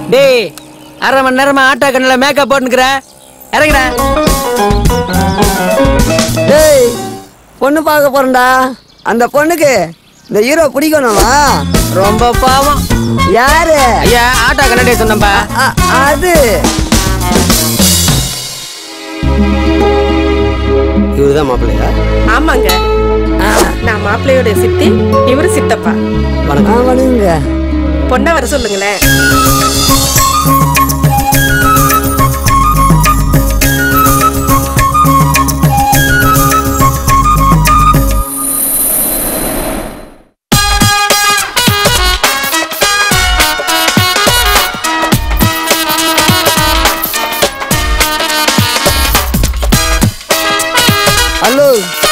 டேய் அரை மணி நேரமா ஆட்டோ கண்ணில் மேக்கப் போட்டுக்கிற இறங்குடா டேய் பொண்ணு பார்க்க போறேன்டா அந்த பொண்ணுக்கு இந்த ஹீரோ பிடிக்கணுமா ரொம்ப பாவம் யாரு ஐயா ஆட்டோ கண்ணாடியே சொன்னப்பா அ- அது இவருதான் மாப்பிள்ளையா ஆமாங்க நான் மாப்பிள்ளையோட சித்தி இவரு சித்தப்பா ஆமாங்க பொண்ணை வர சொல்லுங்களேன் ஹலோ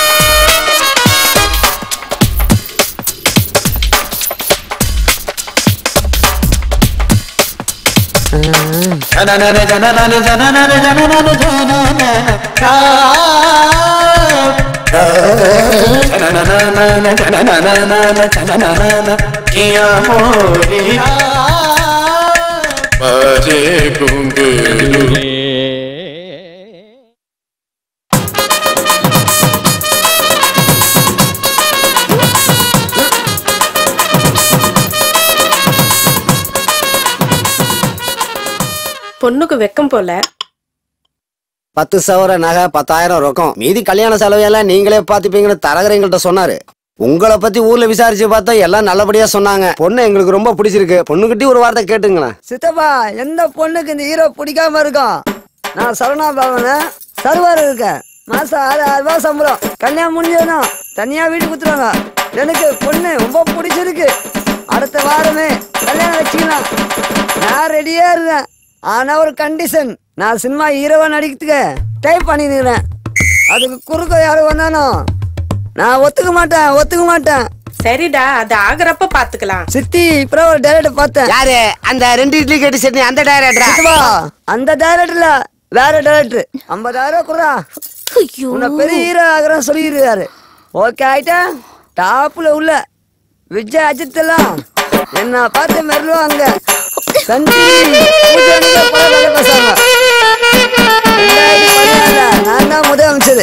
பொண்ணுக்கு வெக்கம் போல பத்து சவர நகை பத்தாயிரம் ரொக்கம் மீதி கல்யாண செலவையெல்லாம் நீங்களே பாத்துப்பீங்கன்னு தரகர் எங்கள்கிட்ட சொன்னாரு உங்களை பத்தி ஊர்ல விசாரிச்சு பார்த்தா எல்லாம் நல்லபடியா சொன்னாங்க பொண்ணு எங்களுக்கு ரொம்ப பிடிச்சிருக்கு பொண்ணுகிட்ட ஒரு வார்த்தை கேட்டுங்களேன் சித்தப்பா எந்த பொண்ணுக்கு இந்த ஹீரோ பிடிக்காம இருக்கும் நான் சரவணா பவன சர்வர் இருக்கேன் மாசம் ஆறு ஆறு ரூபாய் சம்பளம் கல்யாணம் முடிஞ்சதும் தனியா வீடு குத்துருவாங்க எனக்கு பொண்ணு ரொம்ப பிடிச்சிருக்கு அடுத்த வாரமே கல்யாணம் வச்சுக்கலாம் நான் ரெடியா இருக்கேன் ஆனா ஒரு கண்டிஷன் நான் சினிமா ஹீரோவா நடிக்கிறதுக்கு டைப் பண்ணிருக்கிறேன் அதுக்கு குறுக்க யாரும் வந்தானோ நான் ஒத்துக்க மாட்டேன் ஒத்துக்க மாட்டேன் சரிடா அது ஆகுறப்ப பாத்துக்கலாம் சித்தி இப்போ ஒரு டைரக்டர் பார்த்தேன் யாரு அந்த ரெண்டு இட்லி கேட்டு சட்னி அந்த டைரக்டரா சித்தப்பா, அந்த டைரக்டர்ல வேற டைரக்டர் ஐம்பதாயிரம் குறா உன்னை பெரிய ஹீரோ ஆகிறேன் சொல்லியிருக்காரு ஓகே ஆயிட்டா டாப்ல உள்ள விஜய் அஜித் எல்லாம் என்ன பார்த்து மெருவாங்க சன் டிவி, பூஜை அன்னைக்கு பல வேலை பேசுவாங்க ரெண்டாயிரத்தி பதினாறுல நான் தான் முதல் அமைச்சது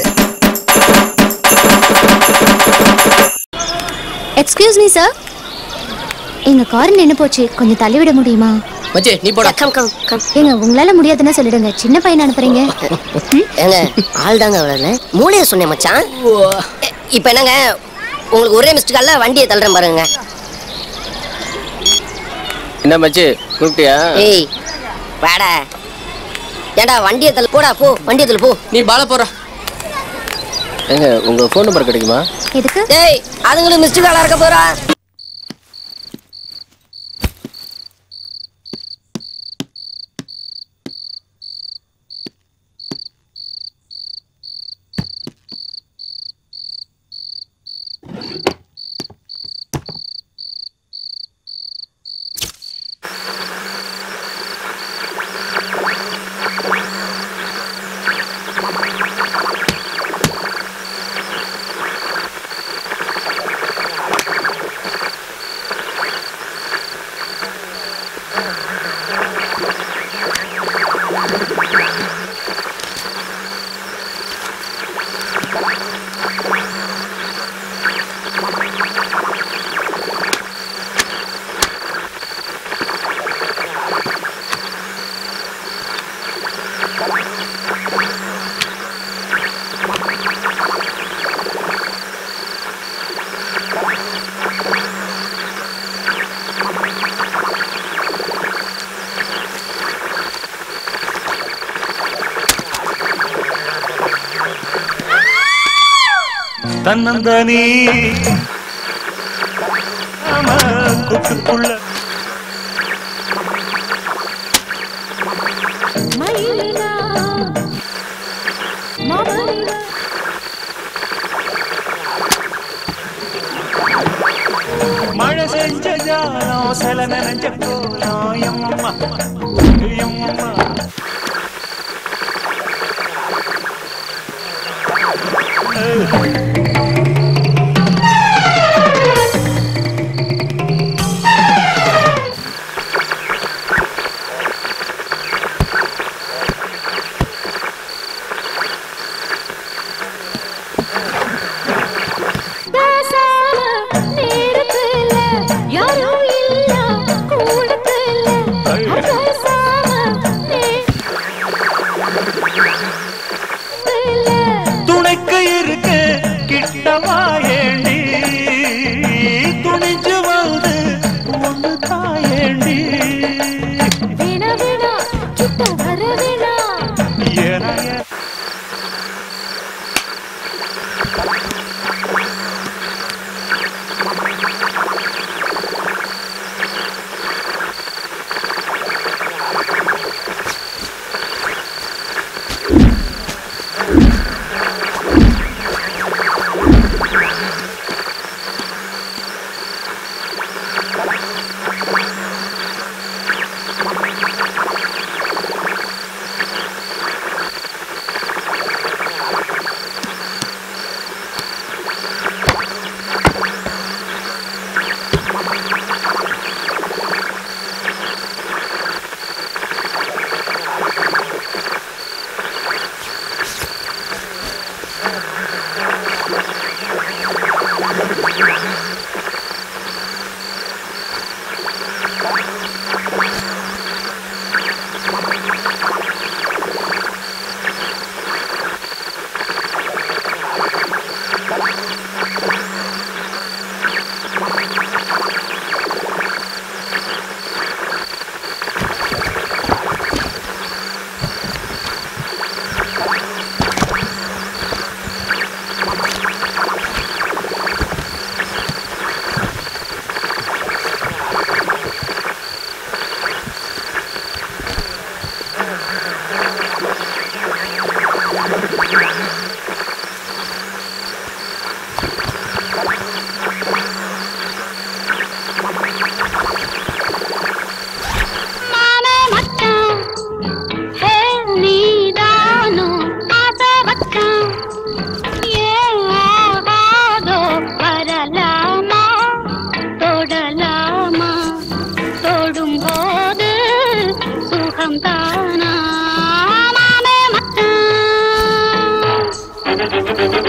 எக்ஸ்கியூஸ் மீ சார் எங்க கார் நின்னு போச்சு கொஞ்சம் தள்ளி விட முடியுமா மச்சி நீ போடா கம் கம் கம் ஏங்க உங்களால முடியாதுன்னா சொல்லிடுங்க சின்ன பையனை அனுப்புறீங்க ஏங்க ஆள் தாங்க அவ்வளோ மூளைய சொன்னேன் மச்சான் எ, இப்ப என்னங்க உங்களுக்கு ஒரே மிஸ்டு கால்ல வண்டியை தள்ளுறேன் பாருங்க என்ன மச்சி கூப்பிட்டியா ஏய் வாடா ஏன்டா வண்டியை தள்ளு போடா போ வண்டியை தள்ளு போ நீ பால போற ஏங்க உங்க ஃபோன் நம்பர் கிடைக்குமா எதுக்கு டேய் அதுங்களுக்கு மிஸ்டு காலா இருக்க போறா தன்னந்தனி கூட்டுக்குள்ள மழை செஞ்ச ஜாலம் சில நனைஞ்ச கோலம் எம்மம்மா எம்மம்மா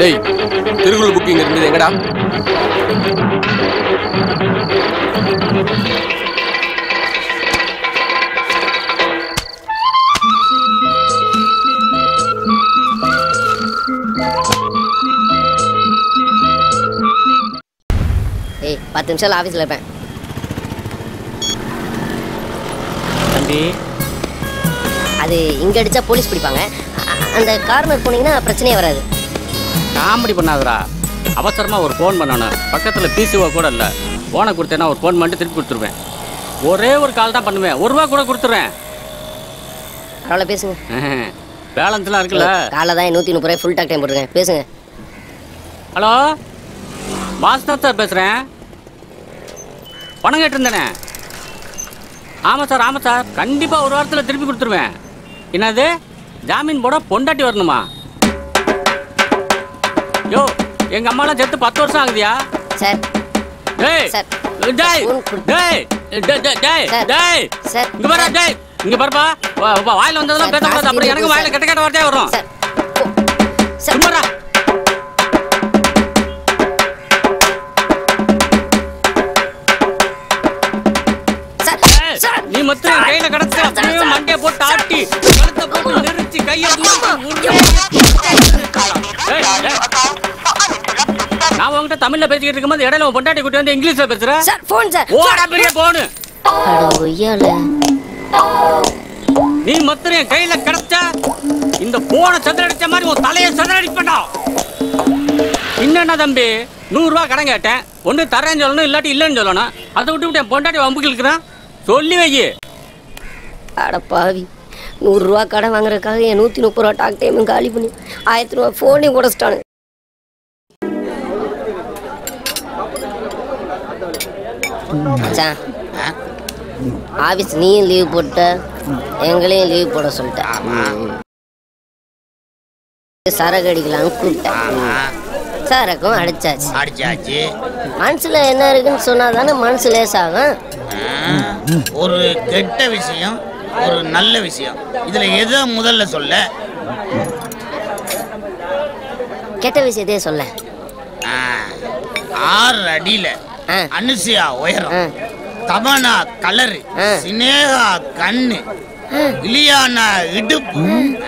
டேய் திருக்குறள் புக்கிங் இருந்தது எங்கடா ஏய் பத்து நிமிஷம் ஆஃபீஸில் இருப்பேன் தம்பி அது இங்கே அடித்தா போலீஸ் பிடிப்பாங்க அ- அந்த கார்னர் போனீங்கன்னா பிரச்சனையே வராது காமெடி பண்ணாதடா அவசரமா ஒரு ஃபோன் பண்ணணும் பக்கத்துல பிசிஓ கூட இல்ல போனை கொடுத்தேன்னா ஒரு ஃபோன் பண்ணிட்டு திருப்பி கொடுத்துருவேன் ஒரே ஒரு கால் தான் பண்ணுவேன் ஒரு ரூபா கூட கொடுத்துருவேன் பரவாயில்ல பேசுங்க பேலன்ஸ்லாம் இருக்குல்ல காலைல தான் நூற்றி முப்பது ரூபாய் ஃபுல் டாக் டைம் போட்டுருக்கேன் பேசுங்க ஹலோ பாஸ்தர் சார் பேசுகிறேன் பணம் கேட்டிருந்தேனே ஆமாம் சார் ஆமாம் சார் கண்டிப்பாக ஒரு வாரத்தில் திருப்பி கொடுத்துருவேன் என்னது ஜாமீன் போட பொண்டாட்டி வரணுமா யோ எங்கள் அம்மாலாம் செத்து பத்து வருஷம் ஆகுதியா சார் டேய் சார். டேய் ஃபோன் கொடு. டேய் டேய் டேய் டேய் சார். டேய் சார். இங்க பாரு டேய் இங்க பாருப்பா வா- வா- வாயில வந்ததெல்லாம் சார், பேசக்கூடாது அப்புறம் காசு எனக்கு இருக்கு வாயில சார். கெட்ட கெட்ட வார்த்தையா வரும் சார் ஓ, சார் சும்மாடா சார் ஏய், சார் நீ மட்டும் என் கையில கிடச்சு அப்படியே மண்டைய போட்டு ஆட்டி கழுத்தை போட்டு நெரிச்சு கையை பிடிச்சு உருளை. ஏய், ஏய். நான் உன்கிட்ட தமிழ்ல பேசிக்கிட்டு இருக்கும்போது இடையில உன் பொண்டாட்டி கூட்டி வந்து இங்கிலீஷ்ல பேசுற சார் ஃபோன் சார் ஓடா பெரிய போனு அட ஒய்யால நீ மட்டும் என் கையில கிடைச்சா இந்த போனை சதுரடிச்ச மாதிரி உன் தலையை சதுரடிப்படா என்னண்ணா தம்பி நூறு ரூபா கடன் கேட்டேன் ஒன்று தரேன்னு சொல்லணும் இல்லாட்டி இல்லைன்னு சொல்லணும் அதை விட்டு விட்டு என் பொண்டாட்டி வம்புக்கு இருக்கிறான் சொல்லி வை அட பாவி நூறுரூவா கடன் வாங்குறதுக்காக என் நூற்றி முப்பது ரூபா டாக் டைமும் காலி பண்ணி ஆயிரத்தி ரூபா ஃபோனையும் உடச்சிட்டானு மச்சான் ஆஃபீஸ் நீயும் லீவ் போட்ட எங்களையும் லீவ் போட சொல்லிட்டேன் சரக்கு அடிக்கலாம்னு கூப்பிட்டேன் சரக்கும் அடிச்சாச்சு அடிச்சாச்சு மனசுல என்ன இருக்குன்னு சொன்னா தானே மனசு லேசாகும் ஒரு கெட்ட விஷயம் ஒரு நல்ல விஷயம் இதுல எதை முதல்ல சொல்ல கெட்ட விஷயத்தையே சொல்ல ஆ, ஆறு அடியில ஆ. அனுசியா உயரம் ஆ. தமனா கலரு ஆ. சினேகா கண்ணு இலியானா இடுப்பு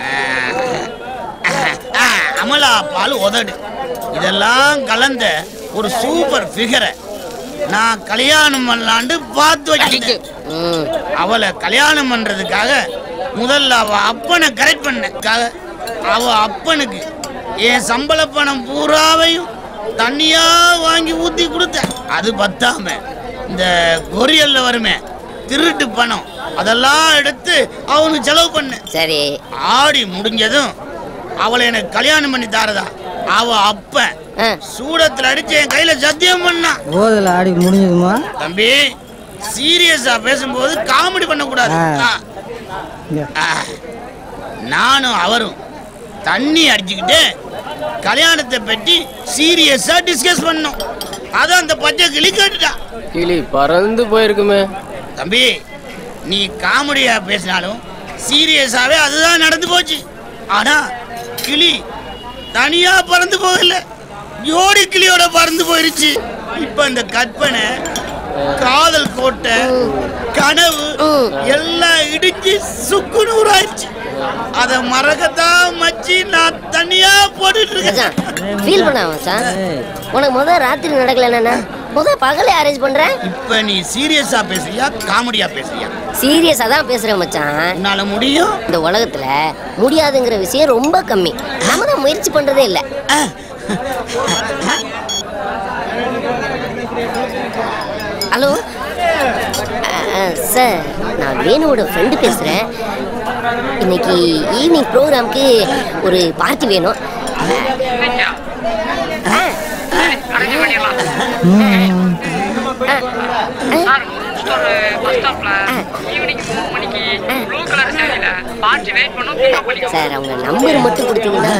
ஆ, ஆ, அமலா பால் உதடு இதெல்லாம் கலந்த ஒரு சூப்பர் ஃபிகரை நான் கல்யாணம் பண்ணலான்னு பார்த்து வச்சிருக்கேன் ம் அவளை கல்யாணம் பண்றதுக்காக முதல்ல அவ அப்பனை கரெக்ட் பண்ணக்காக அவ அப்பனுக்கு என் சம்பள பணம் பூராவையும் தண்ணியா வாங்கி ஊத்தி கொடுத்தேன் அது பத்தாம இந்த கொரியல்ல வருமே திருட்டு பணம் அதெல்லாம் எடுத்து அவனுக்கு செலவு பண்ணேன் சரி ஆடி முடிஞ்சதும் அவளை எனக்கு கல்யாணம் பண்ணி தாரதா அவ அப்பன் ஆ சூடத்துல அடிச்சு என் கையில சத்தியம் பண்ணான் ஓதல ஆடி முடிஞ்சதுமா தம்பி சீரியஸா பேசும்போது காமெடி பண்ணக்கூடாது ஆ. ஆ. நானும் அவரும் தண்ணி அடிச்சுக்கிட்டு கல்யாணத்தை பற்றி சீரியஸா டிஸ்கஸ் பண்ணோம் அத அந்த பச்சை கிளி கேட்டுட்டா கிளி பறந்து போயிருக்குமே தம்பி நீ காமெடியா பேசினாலும் சீரியஸாவே அதுதான் நடந்து போச்சு ஆனா கிளி தனியா பறந்து போகல ஜோடி கிளியோட பறந்து போயிருச்சு இப்ப இந்த கற்பனை காதல் கோட்டை கனவு எல்லாம் இடிஞ்சு சுக்கு நூறாயிருச்சு அத மறக்கத்தான் மச்சி நான் தனியா போட்டுட்டு இருக்கேன் மச்சான் ஃபீல் பண்ண மச்சான் உனக்கு முத ராத்திரி நடக்கலன்னா முத பகலே அரேஞ்ச் பண்றேன் இப்ப நீ சீரியஸா பேசுறியா காமெடியா பேசுறியா சீரியஸா தான் பேசுறேன் மச்சான் உன்னால முடியும் இந்த உலகத்துல முடியாதுங்கிற விஷயம் ரொம்ப கம்மி நம்ம தான் முயற்சி பண்றதே இல்ல ஹலோ சார் நான் வேணுவோட ஃப்ரெண்டு பேசுறேன் இன்னைக்கு ஈவினிங் ப்ரோக்ராம்க்கு ஒரு பார்ட்டி வேணும் ஆ. ஆ. சார் அவங்க நம்பர் மட்டும் கொடுத்தீங்கன்னா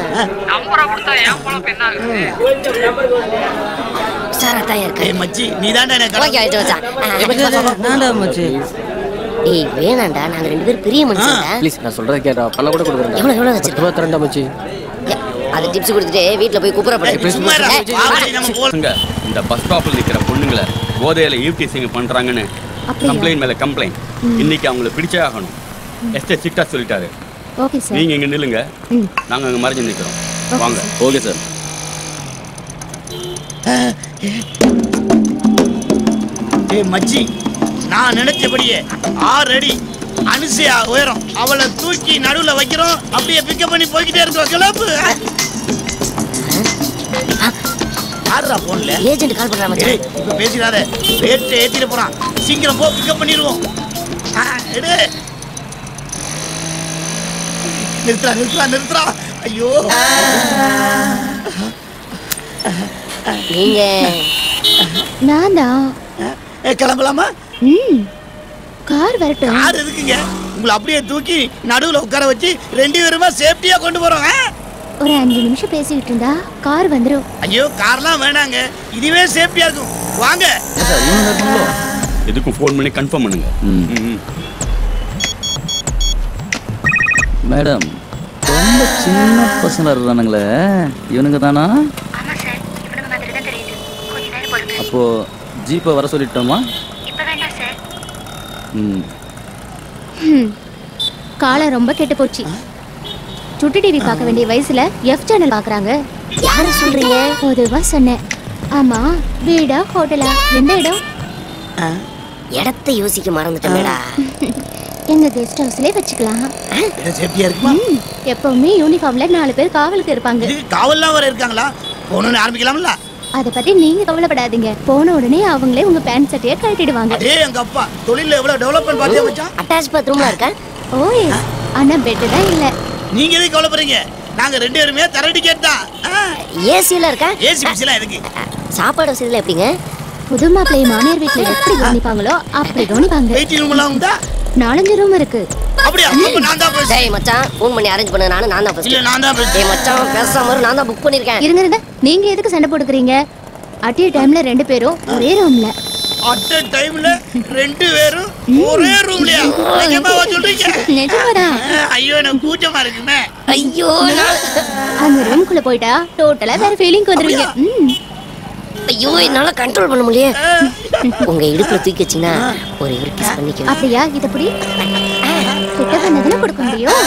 சார் அதான் இருக்கு ஏய் மச்சி நீ தாண்டா எனக்கு ஓகே ஆயிடுச்சு மச்சான் நான்டா மச்சி ஏய் வேணாம்டா நாங்க ரெண்டு பேரும் பெரிய மனுஷங்க ப்ளீஸ் நான் சொல்றதை கேட்டா பண்ண கூட கொடுக்குறேன் எவ்வளவு எவ்வளவு வச்சிருக்க பத்து ரூபா தரேன்டா மச்சி அது டிப்ஸ் கொடுத்துட்டு வீட்டுல போய் குப்புறப்படு சும்மா இருடா. வாங்கடி நம்ம போலாம். பசங்க இந்த பஸ் ஸ்டாப்ல நிக்கிற பொண்ணுங்களை போதையில ஈவ்டீசிங் பண்றாங்கன்னு அப்படியா? கம்ப்ளைண்ட் மேல கம்ப்ளைண்ட் இன்னைக்கு அவங்கள பிடிச்சே ஆகணும் எஸ்டே சிட்டா சொல்லிட்டாரு ஓகே சார் நீங்க இங்க நில்லுங்க ம். நாங்க அங்க மறைஞ்சு நிக்கிறோம் Okay, வாங்க ஓகே சார் ஏய் மச்சி நான் நினைச்சபடியே ஆறு அடி அனுசையா உயரம் அவளை தூக்கி நடுவுல வைக்கிறோம் அப்படியே பிக்கப் பண்ணி போய்கிட்டே இருக்கோம் கிளப்பு ஆடுறா போன்ல ஏஜென்ட் கால் பண்றா மச்சான் ஏய் இப்ப பேசிடாத ரேட்டு ஏத்திட்டு போறான் சீக்கிரம் போ பிக்கப் பண்ணிடுவோம் ஆ, எடு நிறுத்துறா நிறுத்துறா நிறுத்துறா ஐயோ நீங்க நான் தான் ஏ, கிளம்பலாமா ம் கார் வரட்டும் யார் எதுக்குங்க உங்களை அப்படியே தூக்கி நடுவுல உட்கார வச்சு ரெண்டு பேருமா சேஃப்டியா கொண்டு போறோம் ஆ? ஒரு அஞ்சு நிமிஷம் பேசிக்கிட்டு இருந்தா கார் வந்துடும் ஐயோ கார்லாம் வேணாங்க இதுவே சேஃப்டியா இருக்கும் வாங்க சார் இவங்க இருக்குங்களோ எதுக்கும் ஃபோன் பண்ணி கன்ஃபார்ம் பண்ணுங்க ம். ம். மேடம் ரொம்ப சின்ன பசங்க இருந்தானுங்களே இவனுங்க தானா அப்போ ஜீப்பை வர சொல்லிட்டோமா ம் ம். காலம் ரொம்ப கெட்டு போச்சு சுட்டி டிவி பார்க்க வேண்டிய வயசுல எஃப் சேனல் பார்க்கறாங்க யாரு சொல்றீங்க பொதுவா சொன்னேன் ஆமா வீடா ஹோட்டலா எந்த இடம் இடத்தை யோசிக்க மறந்துட்டேன்டா எங்க கெஸ்ட் ஹவுஸ்லயே வச்சுக்கலாம் சேஃப்டியா இருக்குமா ம். எப்பவுமே யூனிஃபார்ம்ல நாலு பேர் காவலுக்கு இருப்பாங்க இது காவல்லாம் வர இருக்காங்களா போகணும்னு ஆரம்பிக்கலாம்ல அத பத்தி நீங்க கவலைப்படாதீங்க போன உடனே அவங்களே உங்க பேண்ட் சட்டையை கழட்டிடுவாங்க அதே எங்க அப்பா தொழில எவ்வளவு டெவலப்மெண்ட் பார்த்தே வச்சான் அட்டாச் பாத்ரூம்ல இருக்கா ஓ எஸ் ஆனா பெட் தான் இல்ல நீங்க எதுக்கு கவலைப்படுறீங்க நாங்க ரெண்டு பேருமே தர டிக்கெட் தான் ஏசில இருக்கா ஏசி பிசிலாம் எதுக்கு சாப்பாடு வசதியில எப்படிங்க புது மாப்பிள்ளை மாமியார் வீட்டுல எப்படி கவனிப்பாங்களோ அப்படி கவனிப்பாங்க வெயிட்டிங் ரூம் எல்லாம் உண்டா நாலஞ்சு ரூம் இருக்கு அப்படியா அப்ப நான் தான் பேசுறேன் டேய் மச்சான் ஃபோன் பண்ணி அரேஞ்ச் பண்ண நானும் நான் தான் இல்ல ஃபர்ஸ்ட் நான் தான் பேசுறேன் டேய் மச்சான் பேசாம இரு, நான் தான் புக் பண்ணிருக்கேன் இருங்க இருங்க நீங்க எதுக்கு சண்டை போட்டுக்கிறீங்க அட்டிய டைம்ல ரெண்டு பேரும் ஒரே ரூம்ல அட் டைம்ல ரெண்டு பேரும் ஒரே ரூம்லயா நிஜமாவா சொல்றீங்க நிஜமாதான் ஆ, ஐயோ எனக்கு கூச்சமா இருக்குமே ஐயோ நான் அந்த ரூம்குள்ள போயிட்டா டோட்டலா வேற ஃபீலிங் வந்துருவீங்க ம். ஐயோ என்னால கண்ட்ரோல் பண்ண முடியல உங்க இடுப்புல தூக்கி வச்சீங்கன்னா ஒரு இவர் கிஸ் பண்ணிக்க அப்படியா இத புடி கிட்ட வந்ததுல கொடுக்க முடியும்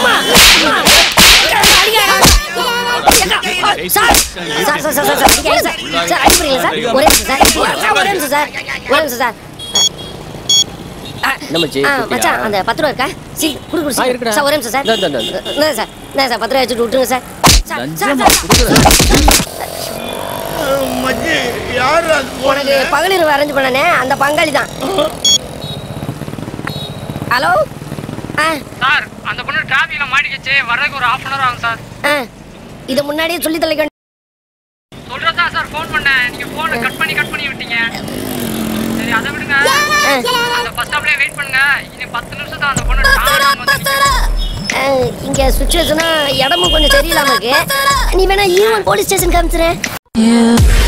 sir sir sir sir sir sir அடிக்காதீங்க சார் சார் அடிக்கிறீங்களா சார் ஒரே நிமிஷம் சார் சார், ஒரே நிமிஷம் சார் ஒரே நிமிஷம் சார் என்ன மச்சி ஆ, கூப்பிட்டியா? மச்சான் அந்த பத்து ரூபா இருக்கா சி குடு குடு ஆ, இருக்குடா. சார் ஒரே நிமிஷம் சார் இந்தா, இந்தா, இந்தா. என்ன சார் என்ன சார் பத்து ரூபா வச்சுட்டு விட்டுருங்க சார் சார், சார் லஞ்சமா சார், கொடுக்குற மச்சி யாரு அது உனக்கு போனது பகலிரவு அரேஞ்ச் பண்ணனே அந்த பங்காளி தான் ஹலோ ஆ சார் அந்த பொண்ணு டிராஃபிக்ல மாட்டிக்கிச்சு வர்றதுக்கு ஒரு ஹாஃப் அன் அவர் ஆகும் சார் ஆ இதை முன்னாடியே சொல்லி தொலைக்க சொல்றதா சார் ஃபோன் பண்ணேன் நீங்க போனை கட் பண்ணி கட் பண்ணி விட்டீங்க சரி அதை விடுங்க அந்த பஸ் ஸ்டாப்லயே வெயிட் பண்ணுங்க இனி பத்து நிமிஷம் தான் அந்த பொண்ணு டான்னு வந்து ஆ, இங்க சுச்சுவேஷனா இடமும் கொஞ்சம் சரியில்லாம இருக்கு நீ வேணா ஈவன் போலீஸ் ஸ்டேஷன் காமிச்சிரு